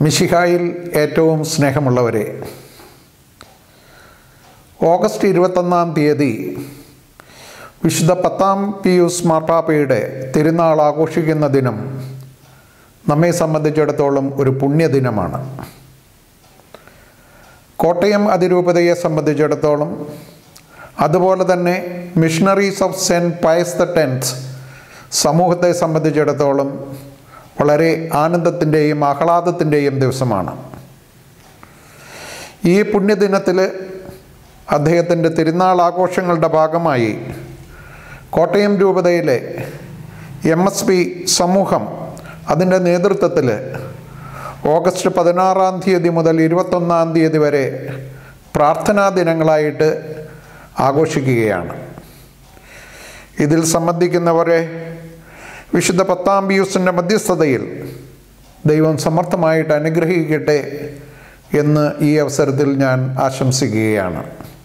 മിശിഹായിൽ ഏറ്റവും സ്നേഹമുള്ളവരെ ഓഗസ്റ്റ് ഇരുപത്തൊന്നാം തീയതി വിശുദ്ധ പത്താം പിയൂസ് മാർപ്പാപ്പയുടെ തിരുനാൾ ആഘോഷിക്കുന്ന ദിനം നമ്മെ സംബന്ധിച്ചിടത്തോളം ഒരു പുണ്യദിനമാണ് കോട്ടയം അതിരൂപതയെ സംബന്ധിച്ചിടത്തോളം അതുപോലെ തന്നെ missionaries of Saint Pius the tenth സമൂഹത്തെ സംബന്ധിച്ചിടത്തോളം വളരെ ആനന്ദത്തിൻ്റെയും ആഹ്ലാദത്തിൻ്റെയും ദിവസമാണ് ഈ പുണ്യദിനത്തിൽ അദ്ദേഹത്തിൻ്റെ തിരുനാൾ ആഘോഷങ്ങളുടെ ഭാഗമായി കോട്ടയം രൂപതയിലെ എം എസ് പി സമൂഹം അതിൻ്റെ നേതൃത്വത്തിൽ ഓഗസ്റ്റ് പതിനാറാം തീയതി മുതൽ ഇരുപത്തൊന്നാം തീയതി വരെ പ്രാർത്ഥനാ ദിനങ്ങളായിട്ട് ആഘോഷിക്കുകയാണ് ഇതിൽ സംബന്ധിക്കുന്നവരെ വിശുദ്ധ പത്താം പിയൂസിൻ്റെ മധ്യസ്ഥതയിൽ ദൈവം സമർത്ഥമായിട്ട് അനുഗ്രഹിക്കട്ടെ എന്ന് ഈ അവസരത്തിൽ ഞാൻ ആശംസിക്കുകയാണ്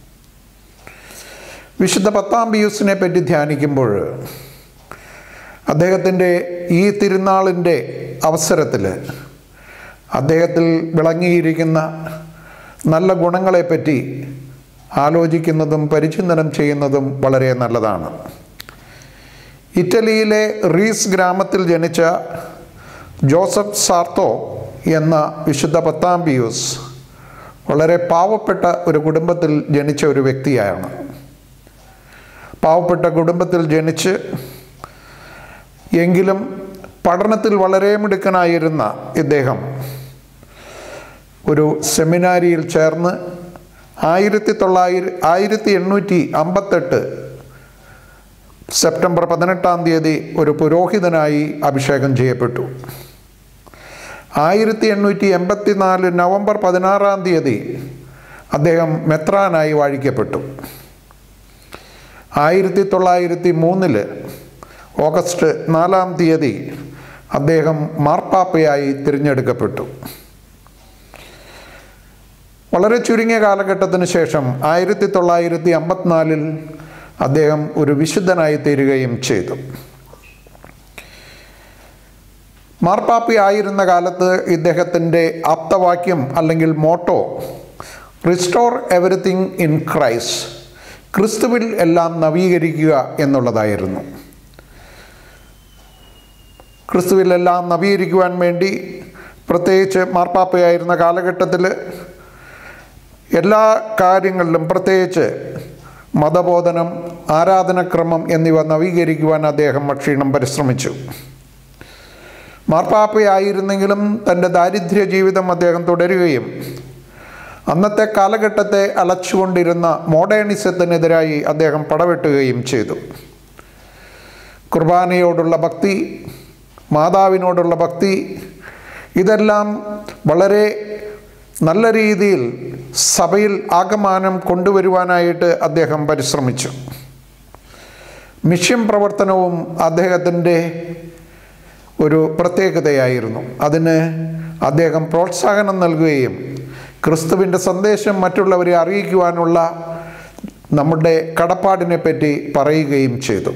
വിശുദ്ധ പത്താം പിയൂസിനെ പറ്റി ധ്യാനിക്കുമ്പോൾ അദ്ദേഹത്തിൻ്റെ ഈ തിരുനാളിൻ്റെ അവസരത്തിൽ അദ്ദേഹത്തിൽ വിളങ്ങിയിരിക്കുന്ന നല്ല ഗുണങ്ങളെപ്പറ്റി ആലോചിക്കുന്നതും പരിചിന്തനം ചെയ്യുന്നതും വളരെ നല്ലതാണ് ഇറ്റലിയിലെ റീസ് ഗ്രാമത്തിൽ ജനിച്ച ജോസഫ് സാർത്തോ എന്ന വിശുദ്ധ പത്താം പിയൂസ് വളരെ പാവപ്പെട്ട ഒരു കുടുംബത്തിൽ ജനിച്ച ഒരു വ്യക്തിയാണ് പാവപ്പെട്ട കുടുംബത്തിൽ ജനിച്ച് എങ്കിലും പഠനത്തിൽ വളരെ മിടുക്കനായിരുന്ന ഇദ്ദേഹം ഒരു സെമിനാരിയിൽ ചേർന്ന് ആയിരത്തി തൊള്ളായിരം ആയിരത്തി എണ്ണൂറ്റി അമ്പത്തെട്ട് സെപ്റ്റംബർ പതിനെട്ടാം തീയതി ഒരു പുരോഹിതനായി അഭിഷേകം ചെയ്യപ്പെട്ടു ആയിരത്തി എണ്ണൂറ്റി എൺപത്തി നാല് നവംബർ പതിനാറാം തീയതി അദ്ദേഹം മെത്രാനായി വാഴിക്കപ്പെട്ടു ആയിരത്തി തൊള്ളായിരത്തി മൂന്നില് ഓഗസ്റ്റ് നാലാം തീയതി അദ്ദേഹം മാർപ്പാപ്പയായി തിരഞ്ഞെടുക്കപ്പെട്ടു വളരെ ചുരുങ്ങിയ കാലഘട്ടത്തിന് ശേഷം ആയിരത്തി തൊള്ളായിരത്തി അമ്പത്തിനാലിൽ അദ്ദേഹം ഒരു വിശുദ്ധനായി തീരുകയും ചെയ്തു മാർപ്പാപ്പയായിരുന്ന കാലത്ത് ഇദ്ദേഹത്തിൻ്റെ ആപ്തവാക്യം അല്ലെങ്കിൽ motto restore everything in Christ ക്രിസ്തുവിൽ എല്ലാം നവീകരിക്കുക എന്നുള്ളതായിരുന്നു ക്രിസ്തുവിലെല്ലാം നവീകരിക്കുവാൻ വേണ്ടി പ്രത്യേകിച്ച് മാർപ്പാപ്പയായിരുന്ന കാലഘട്ടത്തിൽ എല്ലാ കാര്യങ്ങളിലും പ്രത്യേകിച്ച് മതബോധനം ആരാധനക്രമം എന്നിവ നവീകരിക്കുവാൻ അദ്ദേഹം അക്ഷീണം പരിശ്രമിച്ചു മാർപ്പാപ്പയായിരുന്നെങ്കിലും തൻ്റെ ദാരിദ്ര്യ ജീവിതം അദ്ദേഹം തുടരുകയും അന്നത്തെ കാലഘട്ടത്തെ അലച്ചുകൊണ്ടിരുന്ന മോഡേണിസത്തിനെതിരായി അദ്ദേഹം പടവെട്ടുകയും ചെയ്തു കുർബാനയോടുള്ള ഭക്തി മാതാവിനോടുള്ള ഭക്തി ഇതെല്ലാം വളരെ നല്ല രീതിയിൽ സഭയിൽ ആകമാനം കൊണ്ടുവരുവാനായിട്ട് അദ്ദേഹം പരിശ്രമിച്ചു മിഷൻ പ്രവർത്തനവും അദ്ദേഹത്തിൻ്റെ ഒരു പ്രത്യേകതയായിരുന്നു അതിന് അദ്ദേഹം പ്രോത്സാഹനം നൽകുകയും ക്രിസ്തുവിൻ്റെ സന്ദേശം മറ്റുള്ളവരെ അറിയിക്കുവാനുള്ള നമ്മുടെ കടപ്പാടിനെ പറ്റി പറയുകയും ചെയ്തു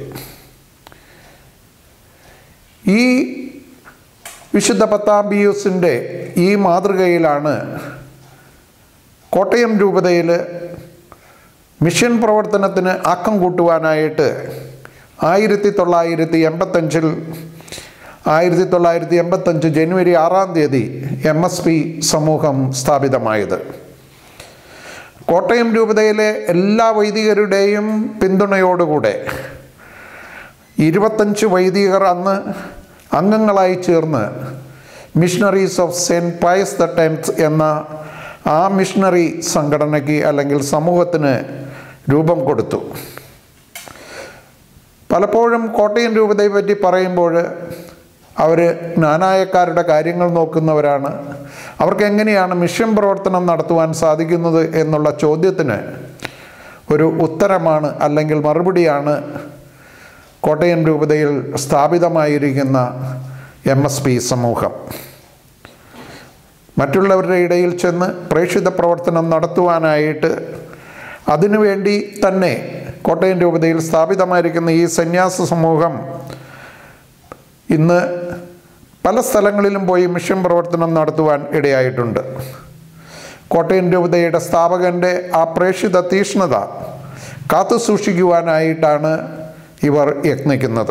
ഈ വിശുദ്ധ പത്താം ബിയൂസിൻ്റെ ഈ മാതൃകയിലാണ് കോട്ടയം രൂപതയിൽ മിഷൻ പ്രവർത്തനത്തിന് ആക്കം കൂട്ടുവാനായിട്ട് ആയിരത്തി തൊള്ളായിരത്തി എൺപത്തഞ്ചിൽ ആയിരത്തി തൊള്ളായിരത്തി എൺപത്തഞ്ച് ജനുവരി ആറാം തീയതി എം എസ് പി സമൂഹം സ്ഥാപിതമായത് കോട്ടയം രൂപതയിലെ എല്ലാ വൈദികരുടെയും പിന്തുണയോടുകൂടെ ഇരുപത്തഞ്ച് വൈദികർ അന്ന് അംഗങ്ങളായി ചേർന്ന് missionaries of Saint Pius the tenth എന്ന ആ മിഷണറി സംഘടനയ്ക്ക് അല്ലെങ്കിൽ സമൂഹത്തിന് രൂപം കൊടുത്തു പലപ്പോഴും കോട്ടയം രൂപതയെ പറ്റി പറയുമ്പോൾ അവർ ജ്ഞാനായക്കാരുടെ കാര്യങ്ങൾ നോക്കുന്നവരാണ് അവർക്ക് എങ്ങനെയാണ് മിഷൻ പ്രവർത്തനം നടത്തുവാൻ സാധിക്കുന്നത് എന്നുള്ള ചോദ്യത്തിന് ഒരു ഉത്തരമാണ് അല്ലെങ്കിൽ മറുപടിയാണ് കോട്ടയം രൂപതയിൽ സ്ഥാപിതമായിരിക്കുന്ന എം എസ് പി സമൂഹം മറ്റുള്ളവരുടെ ഇടയിൽ ചെന്ന് പ്രേക്ഷിത പ്രവർത്തനം നടത്തുവാനായിട്ട് അതിനുവേണ്ടി തന്നെ കോട്ടയം രൂപതയിൽ സ്ഥാപിതമായിരിക്കുന്ന ഈ സന്യാസ സമൂഹം ഇന്ന് പല സ്ഥലങ്ങളിലും പോയി മിഷൻ പ്രവർത്തനം നടത്തുവാൻ ഇടയായിട്ടുണ്ട് കോട്ടയം രൂപതയുടെ സ്ഥാപകൻ്റെ ആ പ്രേക്ഷിത തീഷ്ണത കാത്തു സൂക്ഷിക്കുവാനായിട്ടാണ് ഇവർ യത്നിക്കുന്നത്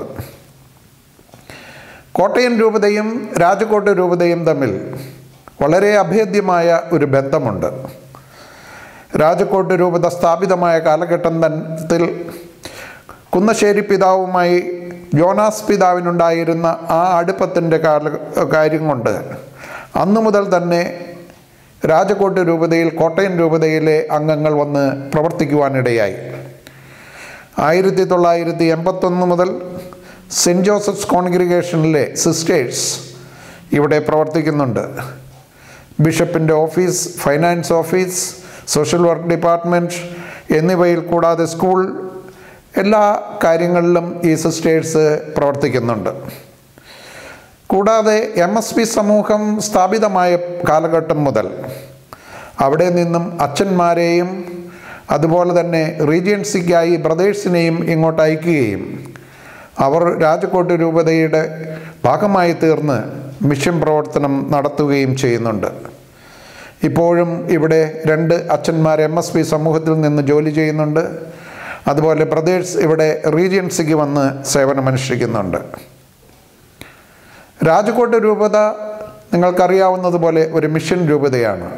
കോട്ടയം രൂപതയും രാജകോട്ട് രൂപതയും തമ്മിൽ വളരെ അഭേദ്യമായ ഒരു ബന്ധമുണ്ട് രാജകോട്ട് രൂപത സ്ഥാപിതമായ കാലഘട്ടം തന്നത്തിൽ കുന്നശ്ശേരി പിതാവുമായി ജോനാസ് പിതാവിനുണ്ടായിരുന്ന ആ അടുപ്പത്തിൻ്റെ കാല കാര്യം കൊണ്ട് അന്നു മുതൽ തന്നെ രാജകോട്ട് രൂപതയിൽ കോട്ടയം രൂപതയിലെ അംഗങ്ങൾ വന്ന് പ്രവർത്തിക്കുവാനിടയായി ആയിരത്തി തൊള്ളായിരത്തി എൺപത്തൊന്ന് മുതൽ സെൻറ്റ് ജോസഫ്സ് കോൺഗ്രിഗേഷനിലെ സിസ്റ്റേഴ്സ് ഇവിടെ പ്രവർത്തിക്കുന്നുണ്ട് ബിഷപ്പിൻ്റെ office finance office social work department എന്നിവയിൽ കൂടാതെ സ്കൂൾ എല്ലാ കാര്യങ്ങളിലും ഈ സിസ്റ്റേഴ്സ് പ്രവർത്തിക്കുന്നുണ്ട് കൂടാതെ എം എസ് പി സമൂഹം സ്ഥാപിതമായ കാലഘട്ടം മുതൽ അവിടെ നിന്നും അച്ഛന്മാരെയും അതുപോലെ തന്നെ റീജിയൻസിക്കായി ബ്രദേഴ്സിനെയും ഇങ്ങോട്ട് അയക്കുകയും അവർ രാജകോട്ട് രൂപതയുടെ ഭാഗമായി തീർന്ന് മിഷൻ പ്രവർത്തനം നടത്തുകയും ചെയ്യുന്നുണ്ട് ഇപ്പോഴും ഇവിടെ രണ്ട് അച്ഛന്മാർ എം എസ് പി സമൂഹത്തിൽ നിന്ന് ജോലി ചെയ്യുന്നുണ്ട് അതുപോലെ ബ്രദേഴ്സ് ഇവിടെ റീജിയൻസിക്ക് വന്ന് സേവനമനുഷ്ഠിക്കുന്നുണ്ട് രാജകോട്ട് രൂപത നിങ്ങൾക്കറിയാവുന്നതുപോലെ ഒരു മിഷൻ രൂപതയാണ്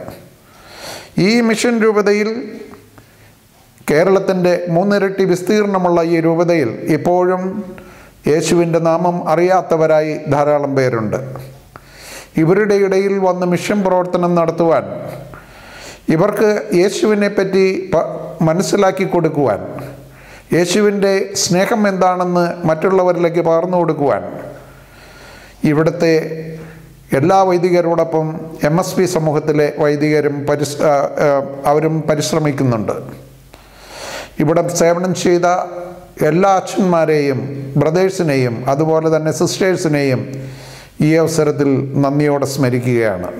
ഈ മിഷൻ രൂപതയിൽ കേരളത്തിൻ്റെ മൂന്നിരട്ടി വിസ്തീർണമുള്ള ഈ രൂപതയിൽ ഇപ്പോഴും യേശുവിൻ്റെ നാമം അറിയാത്തവരായി ധാരാളം പേരുണ്ട് ഇവരുടെ ഇടയിൽ വന്ന് മിഷൻ പ്രവർത്തനം നടത്തുവാൻ ഇവർക്ക് യേശുവിനെ പറ്റി പ- മനസ്സിലാക്കി കൊടുക്കുവാൻ യേശുവിൻ്റെ സ്നേഹം എന്താണെന്ന് മറ്റുള്ളവരിലേക്ക് പകർന്നു കൊടുക്കുവാൻ ഇവിടുത്തെ എല്ലാ വൈദികരോടൊപ്പം എം എസ് പി സമൂഹത്തിലെ വൈദികരും പരിസ് ആ, ആ, അവരും പരിശ്രമിക്കുന്നുണ്ട് ഇവിടെ സേവനം ചെയ്ത എല്ലാ അച്ഛന്മാരെയും ബ്രദേഴ്സിനെയും അതുപോലെ തന്നെ സിസ്റ്റേഴ്സിനെയും ഈ അവസരത്തിൽ നന്ദിയോടെ സ്മരിക്കുകയാണ്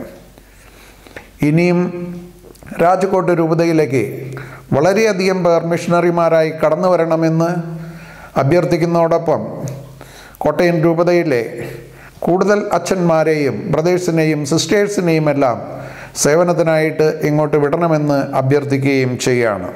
ഇനിയും രാജകോട്ട് രൂപതയിലേക്ക് വളരെയധികം പേർ മിഷണറിമാരായി കടന്നു വരണമെന്ന് അഭ്യർത്ഥിക്കുന്നതോടൊപ്പം കോട്ടയം രൂപതയിലെ കൂടുതൽ അച്ഛന്മാരെയും ബ്രദേഴ്സിനെയും സിസ്റ്റേഴ്സിനെയും എല്ലാം സേവനത്തിനായിട്ട് ഇങ്ങോട്ട് വിടണമെന്ന് അഭ്യർത്ഥിക്കുകയും ചെയ്യുകയാണ്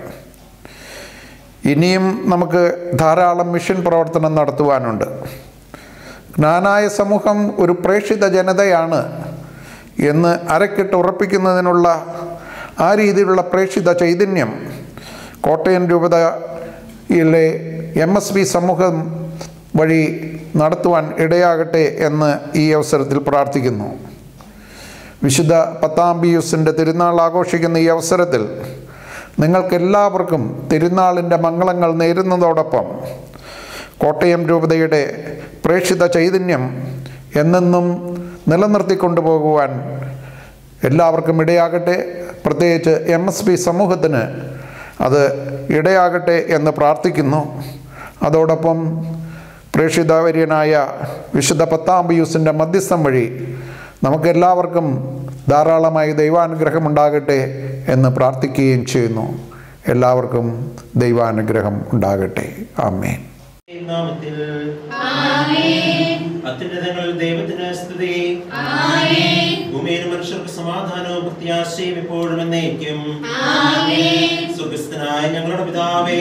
ഇനിയും നമുക്ക് ധാരാളം മിഷൻ പ്രവർത്തനം നടത്തുവാനുണ്ട് ജ്ഞാനായ സമൂഹം ഒരു പ്രേക്ഷിത ജനതയാണ് എന്ന് അരക്കിട്ട് ഉറപ്പിക്കുന്നതിനുള്ള ആ രീതിയിലുള്ള പ്രേക്ഷിത ചൈതന്യം കോട്ടയം രൂപതയിലെ എം എസ് ബി സമൂഹം വഴി നടത്തുവാൻ ഇടയാകട്ടെ എന്ന് ഈ അവസരത്തിൽ പ്രാർത്ഥിക്കുന്നു വിശുദ്ധ പത്താം പിയൂസിൻ്റെ തിരുനാൾ ആഘോഷിക്കുന്ന ഈ അവസരത്തിൽ നിങ്ങൾക്കെല്ലാവർക്കും തിരുനാളിൻ്റെ മംഗളങ്ങൾ നേരുന്നതോടൊപ്പം കോട്ടയം രൂപതയുടെ പ്രേക്ഷിത ചൈതന്യം എന്നെന്നും നിലനിർത്തിക്കൊണ്ടു പോകുവാൻ എല്ലാവർക്കും ഇടയാകട്ടെ പ്രത്യേകിച്ച് എം എസ് പി സമൂഹത്തിന് അത് ഇടയാകട്ടെ എന്ന് പ്രാർത്ഥിക്കുന്നു അതോടൊപ്പം പ്രേക്ഷിതവര്യനായ വിശുദ്ധ പത്താം പിയൂസിൻ്റെ മധ്യസ്ഥം വഴി നമുക്കെല്ലാവർക്കും ധാരാളമായി ദൈവാനുഗ്രഹം ഉണ്ടാകട്ടെ എന്ന് പ്രാർത്ഥിക്കുകയും ചെയ്യുന്നു എല്ലാവർക്കും ദൈവാനുഗ്രഹം ഉണ്ടാകട്ടെ ആമേൻ നാമത്തിൽ അത്യുന്നതങ്ങളിൽ ദൈവത്തിന് സ്തുതി ഭൂമിയിലും മനുഷ്യർക്ക് സമാധാനവും പ്രത്യാശയും എപ്പോഴും എന്നേക്കും സ്വർഗസ്ഥനായ ഞങ്ങളുടെ പിതാവേ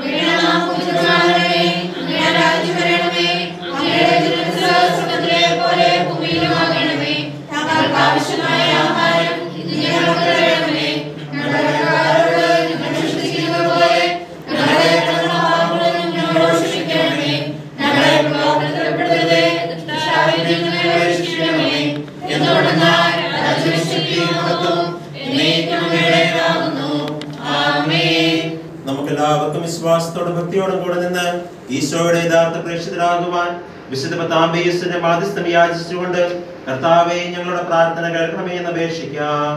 നമുക്കെല്ലാവർക്കും വിശ്വാസത്തോടും ഭക്തിയോടും കൂടെ നിന്ന് ഈശോയുടെ യഥാർത്ഥ പ്രേക്ഷിതരാകുവാൻ വിശുദ്ധ പത്താംബേസിന്റെ മാധ്യസ്ഥം യാചിച്ചുകൊണ്ട് കർത്താവെ ഞങ്ങളുടെ പ്രാർത്ഥന കേൾക്കണമേ എന്ന് അപേക്ഷിക്കാം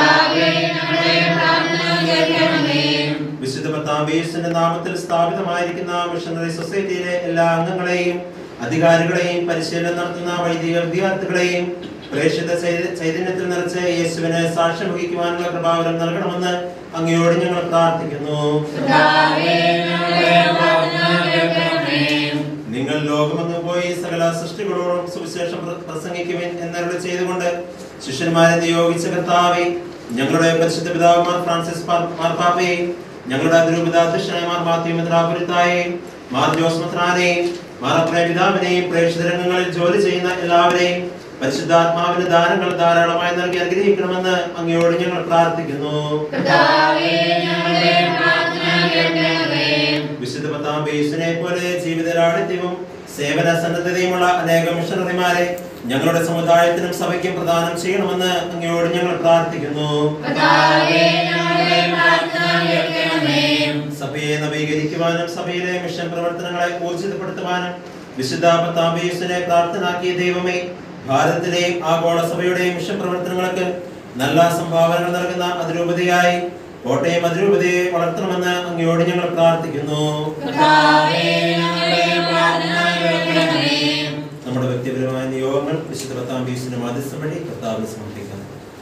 വിശുദ്ധ പത്താംബേസിന്റെ നാമത്തിൽ സ്ഥാപിതമായിരിക്കുന്ന മിഷണറി സൊസൈറ്റിയിലെ എല്ലാ അംഗങ്ങളെയും അധികാരികളെയും പരിശീലനം നടത്തുന്ന വൈദിക വിദ്യാർത്ഥികളെയും പ്രേക്ഷിത ചൈത- ചൈതന്യത്തിൽ നിറച്ച് യേശുവിന് സാക്ഷ്യം വഹിക്കുവാനുള്ള പ്രഭാവനം നൽകണമെന്ന് അങ്ങയോട് ഞങ്ങൾ പ്രാർത്ഥിക്കുന്നു നിങ്ങളിലോ ലോകമെങ്ങും പോയി സകല സൃഷ്ടികളോടും സുവിശേഷം പ്ര- പ്രസംഗിക്കുവിൻ എന്നരുളി ചെയ്തുകൊണ്ട് ശിഷ്യന്മാരെ നിയോഗിച്ച കർത്താവെ ഞങ്ങളുടെ പരിശുദ്ധ പിതാവുമാർ ഫ്രാൻസിസ് പാർ- മാർപ്പാപ്പയെ ഞങ്ങളുടെ അതിരൂപത അധ്യക്ഷനായ മാർ മാത്യു മെത്രാപുരത്തായെ മാർ ജോസ് മെത്രാനെയും മാർ അപ്രയ പിതാവിനെയും പ്രേക്ഷിത രംഗങ്ങളിൽ ജോലി ചെയ്യുന്ന എല്ലാവരെയും പരിശുദ്ധാത്മാവിന് ദാനങ്ങൾ ധാരാളമായി നൽകി അനുഗ്രഹിക്കണമെന്ന് അങ്ങയോട് ഞങ്ങൾ പ്രാർത്ഥിക്കുന്നു കർത്താവേ, ഞങ്ങളുടെ പ്രാർത്ഥന കേൾക്കണമേ. വിശുദ്ധ പത്താം ബേസിനെ പോലെ ജീവിത ലാളിത്യവും സേവന സന്നദ്ധതയുമുള്ള അനേകം മിഷണറിമാരെ ഞങ്ങളുടെ സമുദായത്തിനും സഭയ്ക്കും പ്രദാനം ചെയ്യണമെന്ന് അങ്ങയോട് ഞങ്ങൾ പ്രാർത്ഥിക്കുന്നു കർത്താവേ, ഞങ്ങളുടെ പ്രാർത്ഥന കേൾക്കണമേ. സഭയെ നവീകരിക്കുവാനും സഭയിലെ മിഷൻ പ്രവർത്തനങ്ങളെ ഊർജിതപ്പെടുത്തുവാനും വിശുദ്ധ പത്താം ബേസിനെ പ്രാർത്ഥനാക്കിയ ദൈവമേ ഭാരതത്തിലെയും ആഗോള സഭയുടെയും മിഷൻ പ്രവർത്തനങ്ങൾക്ക് നല്ല സംഭാവനകൾ നൽകുന്ന അതിരൂപതയായി കോട്ടയം അതിരൂപതയെ വളർത്തണമെന്ന് അങ്ങയോട് ഞങ്ങൾ പ്രാർത്ഥിക്കുന്നു കർത്താവേ, ഞങ്ങളുടെ പ്രാർത്ഥന കേൾക്കണമേ. നമ്മുടെ വ്യക്തിപരമായ നിയോഗങ്ങൾ വിശുദ്ധ പത്താം ബീസിന് മാധ്യസ്ഥം വഴി കർത്താവിന് സമർപ്പിക്കാം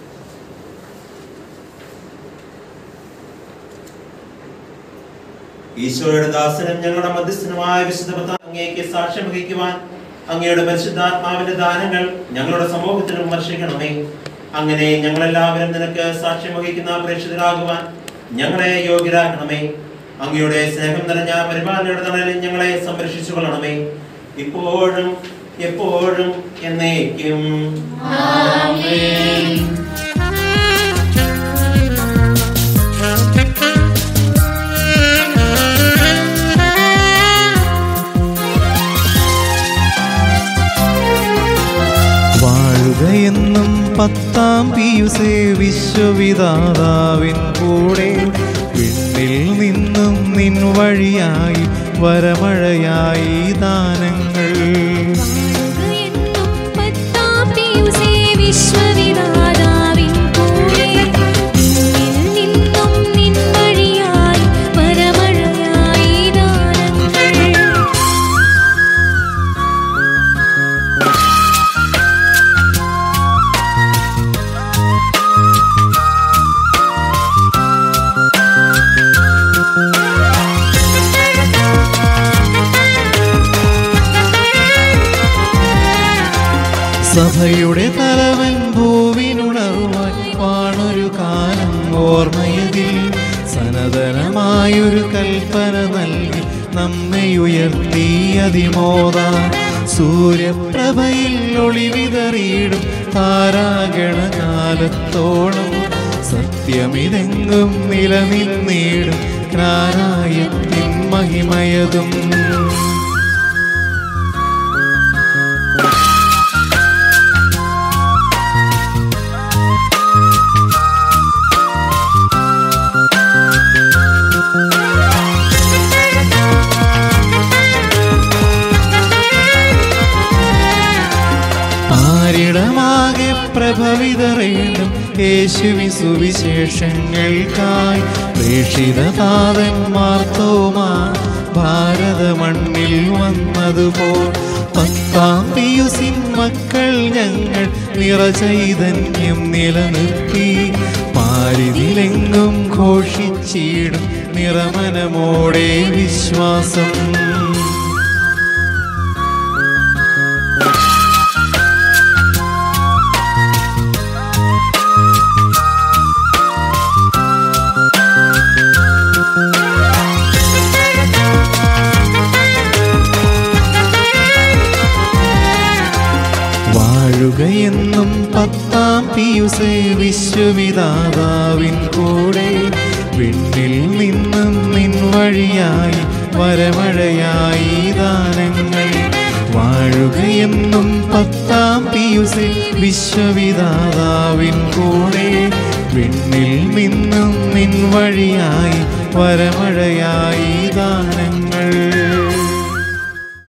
ഈശോയുടെ ദാസനും ഞങ്ങളുടെ മധ്യസ്ഥനുമായ വിശുദ്ധ പത്താം അങ്ങേക്ക് സാക്ഷ്യം വഹിക്കുവാൻ അങ്ങയുടെ പരിശുദ്ധാത്മാവിന്റെ ദാനങ്ങൾ ഞങ്ങളുടെ സമൂഹത്തിനും വർഷിക്കണമേ അങ്ങനെ ഞങ്ങളെല്ലാവരും നിനക്ക് സാക്ഷ്യം വഹിക്കുന്ന പ്രേക്ഷിതരാകുവാൻ ഞങ്ങളെ യോഗ്യരാക്കണമേ അങ്ങയുടെ സ്നേഹം നിറഞ്ഞ പരിപാലനയുടെ തണലിൽ ഞങ്ങളെ സംരക്ഷിച്ചു കൊള്ളണമേ ഇപ്പോഴും എപ്പോഴും എന്നേക്കും ആമേൻ. വാഴുകയെന്നും പത്താം പിയുസേ വിശ്വവിധാതാവിൻ കൂടെ വിണ്ണിൽ നിന്നും നിൻ വഴിയായി വരമഴയായി ദാനങ്ങൾ എന്നും പത്താം പിയുസേ വിശ്വവിധാതാവിൻ കൂടെ നിന്നിൽ നിന്നും നിൻ വഴിയായി വരമഴയായി ദാനങ്ങൾ സഭയുടെ തലവൻ ഭൂവിനുണർവായി വാണൊരു കാലം ഓർമ്മയതിൽ സനതനമായൊരു കൽപ്പന നൽകി നമ്മെ ഉയർത്തി അതിമോദ സൂര്യപ്രഭയിൽ ഒളിവിതറിയിടും താരാഗണകാലത്തോളം സത്യമിതെങ്ങും നിലനിന്നീടും ജ്ഞാനായത്തിൻ മഹിമയതും ആരിടമാകെ പ്രഭവിതറേണ്ടും യേശുവി സുവിശേഷങ്ങൾക്കായി പ്രേക്ഷിതനാഥൻ മാർത്തോമാ ഭാരത മണ്ണിൽ വന്നതുപോൽ പത്താം പിയുസിൻ മക്കൾ ഞങ്ങൾ നിറചൈതന്യം നിലനിർത്തി പാരിതിലെങ്ങും ഘോഷിച്ചിടും നിറമനമോടെ വിശ്വാസം വാഴുകയെന്നും പത്താം പിയുസേ വിശ്വവിധാതാവിൻ കൂടെ വിണ്ണിൽ നിന്നും നിൻ വഴിയായി വരമഴയായി ദാനങ്ങൾ വാഴുകയെന്നും പത്താം പിയുസേ വിശ്വവിധാതാവിൻ കൂടെ വിണ്ണിൽ നിന്നും നിൻ വഴിയായി വരമഴയായി ദാനങ്ങൾ